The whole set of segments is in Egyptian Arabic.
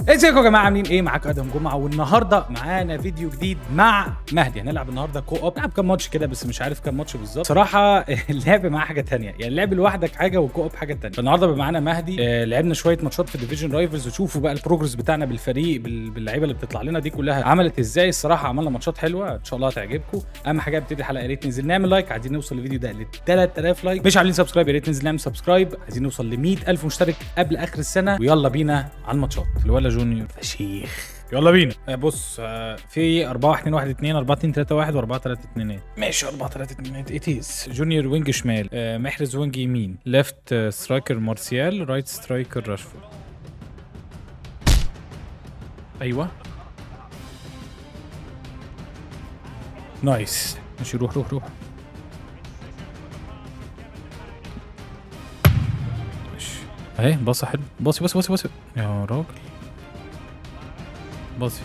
ازيكم يا جماعه عاملين ايه معاكم ادم جمعه والنهارده معانا فيديو جديد مع مهدي هنلعب النهارده كو اوب نلعب كام ماتش كده بس مش عارف كام ماتش بالظبط صراحه اللعب معاه حاجه تانية يعني اللعب لوحدك حاجه والكو اوب حاجه تانية فالنهارده بقى معانا مهدي آه لعبنا شويه ماتشات في ديفيجن رايفلز وشوفوا بقى البروجرس بتاعنا بالفريق بال- باللعيبه اللي بتطلع لنا دي كلها عملت ازاي الصراحه عملنا ماتشات حلوه ان شاء الله هتعجبكم اهم حاجه ابتدي الحلقه يا ريت ننزل نعمل لايك عايزين نوصل الفيديو ده ل 3000 لايك مش عاملين سبسكرايب يا ريت ننزل نعمل سبسكرايب عايزين نوصل ل 100000 مشترك قبل اخر السنه ويلا بينا على الماتشات الولا جونيور فشيخ يلا بينا آه، بص آه، في 4 1 2 1 2 4 2 3 1 و4 3 2 ماشي 4 3 2 اتيز جونيور وينج شمال آه، محرز وينج يمين ليفت سترايكر مارسيال رايت سترايكر راشفورد ايوه نايس ماشي روح روح روح ماشي اهي باصة حلو باصي باصي باصي باصي يا راجل باصي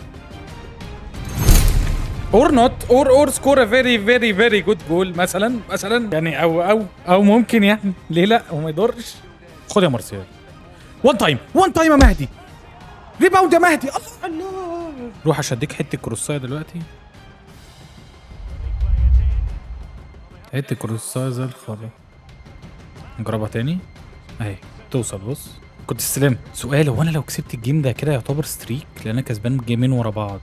اور نوت اور اور سكور فيري فيري فيري جود جول مثلا مثلا يعني او او او ممكن يعني ليه لا وما يضرش خد يا مارسيال وان تايم وان تايم يا مهدي ريباوند يا مهدي الله الله روح اشديك حته كروسايه دلوقتي حته كروسايه زي الخرا نجربها تاني اهي توصل بص كنت استلم سؤال هو انا لو كسبت الجيم ده كده يعتبر ستريك لان انا كسبان جيمين ورا بعض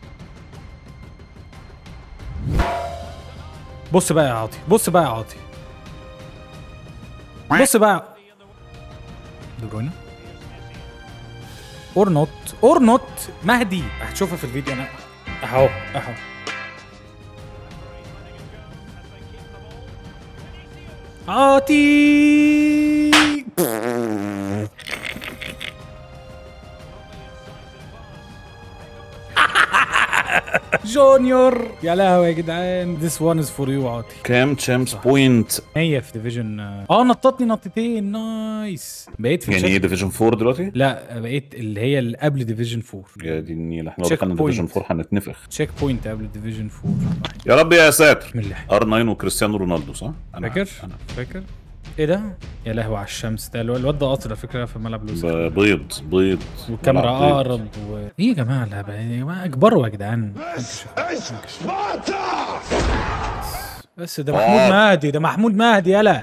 بص بقى يا عاطي بص بقى يا عاطي بص بقى دي بروينا اور نوت اور نوت مهدي هتشوفها في الفيديو انا اهو اهو عاطي جونيور يا لهوي يا جدعان ذس وان از فور يو عاطي كام تشامبس بوينت هي في ديفيجن اه نططني نطتين نايس بقيت في يعني ايه الشك- ديفيجن 4 دلوقتي؟ لا بقيت اللي هي اللي قبل ديفيجن 4 يا دي النيل احنا لو Check دخلنا ديفيجن point. 4 هنتنفخ تشيك بوينت قبل ديفيجن 4 يا رب يا ساتر بسم الله ار 9 وكريستيانو رونالدو صح؟ أنا فاكر عارف، انا فاكر ايه ده يا لهوي على الشمس ده الواد الواد ده قاطر على فكره في ملعب لوز ب- بيض بيض والكاميرا ملعب بيض. اقرب و... ايه يا جماعه اللعبه يا جماعه اكبروا يا جدعان بس ده محمود آه. مهدي ده محمود مهدي يلا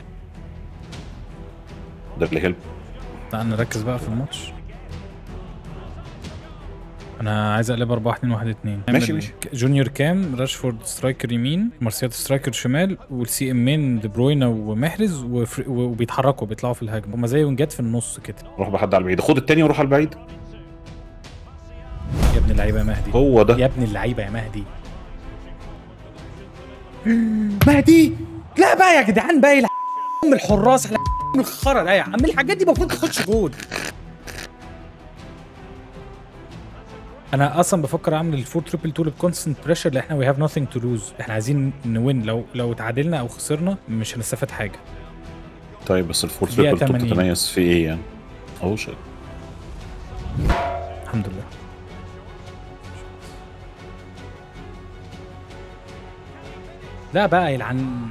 ده اللي هيلب تعال نركز بقى في الماتش انا عايز اقلب 4 2 1 2 ماشي، نعمل ماشي. ك- جونيور كام راشفورد سترايكر يمين مارسيال سترايكر شمال والسي ام دي بروينا ومحرز وفر... وبيتحركوا بيطلعوا في الهجمه هما زي وينجات في النص كده روح بحد على البعيد خد التاني وروح على البعيد يا ابن اللعيبه يا مهدي هو ده يا ابن اللعيبه يا مهدي مهدي لا بقى يا جدعان بقى يلع- ام الحراس على ام الخرا ده يا عم الحاجات دي المفروض تخش جول انا اصلا بفكر اعمل الفور تريبل تو بكونستنت بريشر لان احنا وي هاف nothing تو لوز احنا عايزين نوين لو لو اتعادلنا او خسرنا مش هنستفاد حاجه طيب بس الفور دقيقة تريبل 80. تتميز في ايه يعني؟ اهو شيت الحمد لله لا بقى يلعن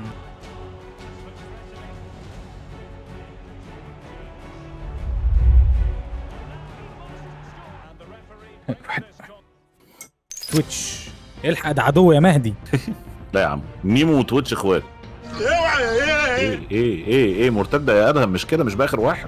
تويتش الحق ده عدو يا مهدي لا يا عم ميمو وتويتش اخوات ايه ايه ايه ايه مرتده يا ادهم مش كده مش باخر واحد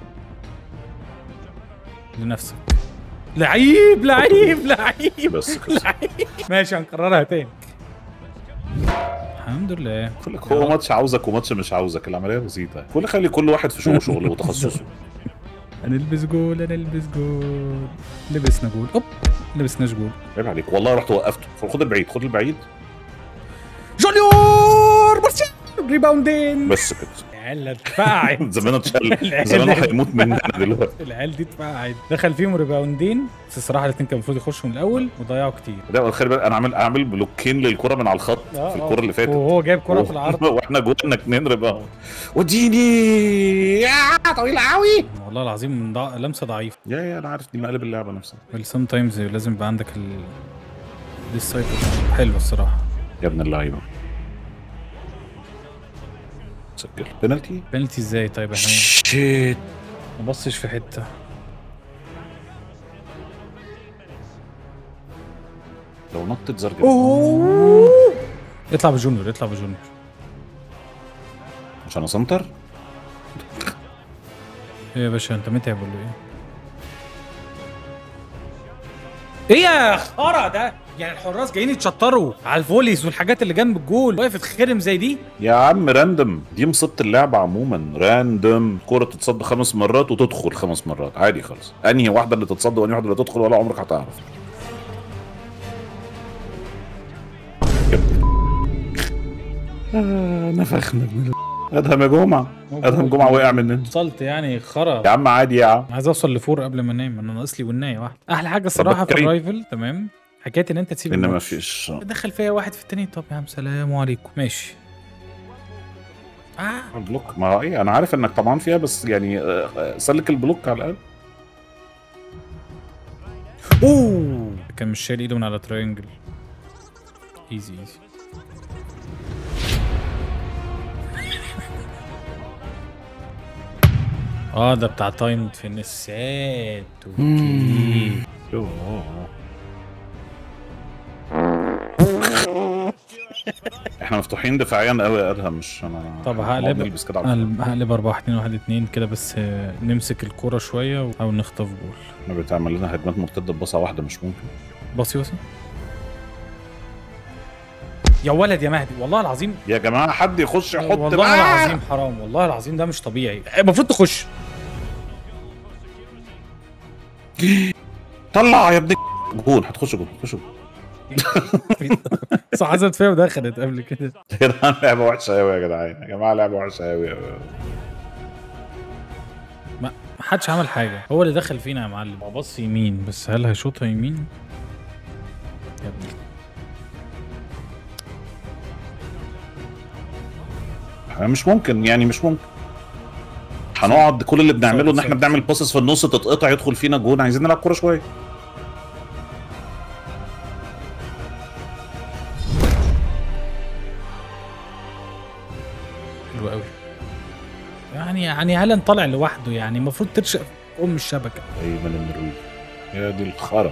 لنفسك لعيب لعيب لعيب بس كده لعيب ماشي هنكررها تاني الحمد لله بقول لك هو ماتش عاوزك وماتش مش عاوزك العمليه بسيطه كل خلي كل واحد في شغله شغله وتخصصه هنلبس جول هنلبس جول لبسنا جول اوب لبسناش جول عيب عليك والله رحت وقفته خد البعيد خد البعيد جونيور مارسيال ريباوندين بس كده العيال اتفقعت زمانه اتشل العيال زمانه دي- هيموت مننا دلوقتي العيال دي اتفقعت دخل فيهم ريباوندين بس الصراحه الاثنين كان المفروض يخشوا من الاول وضيعوا كتير لا خلي بالك انا عامل عامل بلوكين للكره من على الخط في الكره اللي فاتت وهو جايب كره في العرض واحنا جولنا اتنين ريباوند وديني يا طويل قوي والله العظيم ضع... لمسه ضعيفه يا يا انا عارف دي مقلب اللعبه نفسها سم تايمز لازم يبقى عندك ال دي السايكل حلوه الصراحه يا ابن اللعيبه سجل بنالتي بنالتي ازاي طيب احنا شيت ما بصش في حته لو نطت زرجة اوه اطلع بجونيور اطلع بجونيور عشان اسنتر ايه يا باشا انت متعب ولا ايه؟ ايه يا خرا ده؟ يعني الحراس جايين يتشطروا على الفوليز والحاجات اللي جنب الجول واقف تتخرم زي دي يا عم راندم دي مصيبه اللعبه عموما راندم كوره تتصد خمس مرات وتدخل خمس مرات عادي خالص انهي واحده اللي تتصد وانهي واحده اللي تدخل ولا عمرك هتعرف آه نفخنا ابن ال- ادهم يا جمعه ادهم جمعه وقع مننا وصلت يعني خرا يا عم عادي يا عم عايز اوصل لفور قبل ما انام انا ناقص لي والنايه واحده احلى حاجه الصراحه في بكري. الرايفل تمام حكايه ان انت تسيب ان ما الماتش. فيش دخل فيا واحد في التاني طب يا عم سلام عليكم ماشي اه البلوك ما هو ايه انا عارف انك طبعا فيها بس يعني آه، آه، سلك البلوك على الاقل اوه كان مش شايل ايده من على تراينجل ايزي ايزي اه ده بتاع تايم فينيسات اوكي احنا مفتوحين دفاعيا قوي يا ادهم مش انا طب هنقعد هقلب نلبس كده على هقلب هقلب 4 2 1 2 كده بس آه، نمسك الكرة شوية ونحاول نخطف جول احنا بتعمل لنا هجمات مرتده ببصه واحده مش ممكن باصي باصي يا ولد يا مهدي والله العظيم يا جماعه حد يخش يحط والله بقى. العظيم حرام والله العظيم ده مش طبيعي المفروض تخش طلع يا ابن جون هتخش جون هتخش جون صح حسبت فيها ودخلت قبل كده يا جدعان لعبه وحشه قوي يا جدعان يا جماعه لعبه وحشه قوي ما ما حدش عمل حاجة هو اللي دخل فينا يا معلم هو بص يمين بس هل هيشوطها يمين؟ يا ابني مش ممكن يعني مش ممكن هنقعد كل اللي بنعمله ان احنا بنعمل باسس في النص تتقطع يدخل فينا جون عايزين نلعب كوره شويه حلو قوي يعني يعني هالاند طالع لوحده يعني المفروض ترشق في ام الشبكة ايمن النرويج يا دي الخرا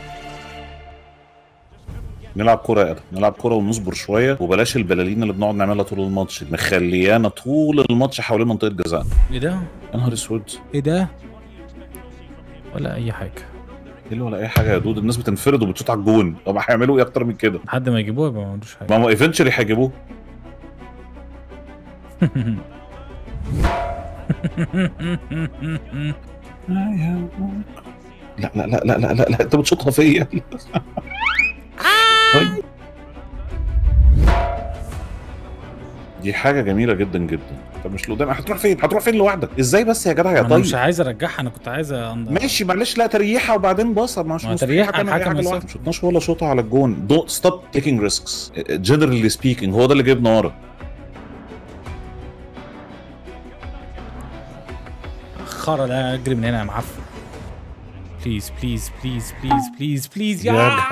نلعب كوره يا ادم نلعب كوره ونصبر شويه وبلاش البلالين اللي بنقعد نعملها طول الماتش مخليانا طول الماتش حوالين منطقه جزاء ايه ده؟ يا نهار اسود ايه ده؟ ولا اي حاجة ايه اللي ولا اي حاجه يا دود الناس بتنفرد وبتشوط على الجون طب هيعملوا ايه اكتر من كده لحد ما يجيبوها يبقى ما عملوش حاجة ما هو ايفنشولي هيجيبوه لا لا لا لا لا لا, لا. انت بتشوطها فيا طيب. دي حاجة جميلة جدا جدا طب مش لقدام هتروح فين؟ هتروح فين لوحدك؟ ازاي بس يا جدع يا انا طيب؟ مش عايز ارجعها انا كنت عايز أنض... ماشي معلش لا تريحها وبعدين باصه مش ما مستحيل تريحها هتعمل أي الحكم حاجة يصفر. لوحدك. ما شطناش ولا شوطه على الجون دونت ستوب تيكينج ريسكس جنرالي سبيكينج هو ده اللي جايبنا ورا خرا ده اجري من هنا يا معفن بليز بليز بليز بليز بليز بليز يا يا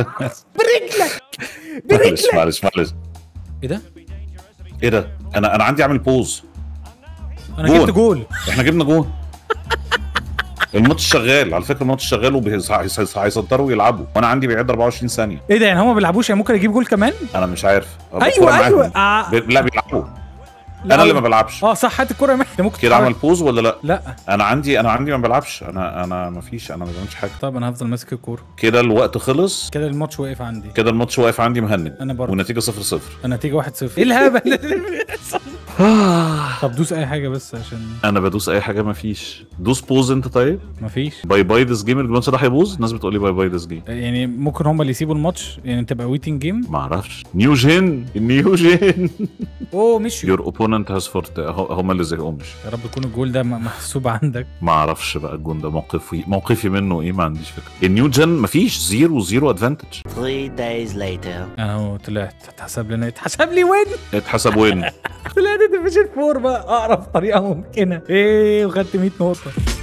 معلش معلش معلش ايه ده؟ ايه ده؟ انا انا عندي اعمل بوز انا جول. جبت جول احنا جبنا جون الماتش شغال على فكره الماتش شغال وهيصدروا ويلعبوا وانا عندي بيعد 24 ثانيه ايه ده يعني هما ما بيلعبوش يعني ممكن اجيب جول كمان؟ انا مش عارف هو ايوه الكورة ايوه معاهم. آه. بي- لا بيلعبوا لا، انا اللي ما بلعبش اه صح هات الكوره يا مهدي ممكن كده تتحرك. عمل بوز ولا لا لا انا عندي انا عندي ما بلعبش انا انا ما فيش انا ما بعملش حاجه طب انا هفضل ماسك الكوره كده الوقت خلص كده الماتش واقف عندي كده الماتش واقف عندي مهند انا برضه والنتيجه 0 0 النتيجه 1-0 ايه الهبل اللي بيحصل؟ طب دوس اي حاجه بس عشان انا بدوس اي حاجه ما فيش دوس بوز انت طيب مفيش باي باي ذس جيم الماتش ده هيبوظ الناس بتقول لي باي باي ذس جيم يعني ممكن هما اللي يسيبوا الماتش يعني تبقى ويتنج جيم ما اعرفش نيو جين نيو جين اوه مشيوا يور اوبوننت هاز فورت هم اللي زهقهمش يا رب يكون الجول ده م- محسوب عندك ما اعرفش بقى الجون ده موقفي موقفي منه ايه ما عنديش فكره النيو جن مفيش زيرو زيرو ادفانتج Three days later. انا هو طلعت اتحسب لنا اتحسب لي وين اتحسب وين طلعت ديفيجن 4 بقى اقرب طريقه ممكنه ايه وخدت 100 نقطه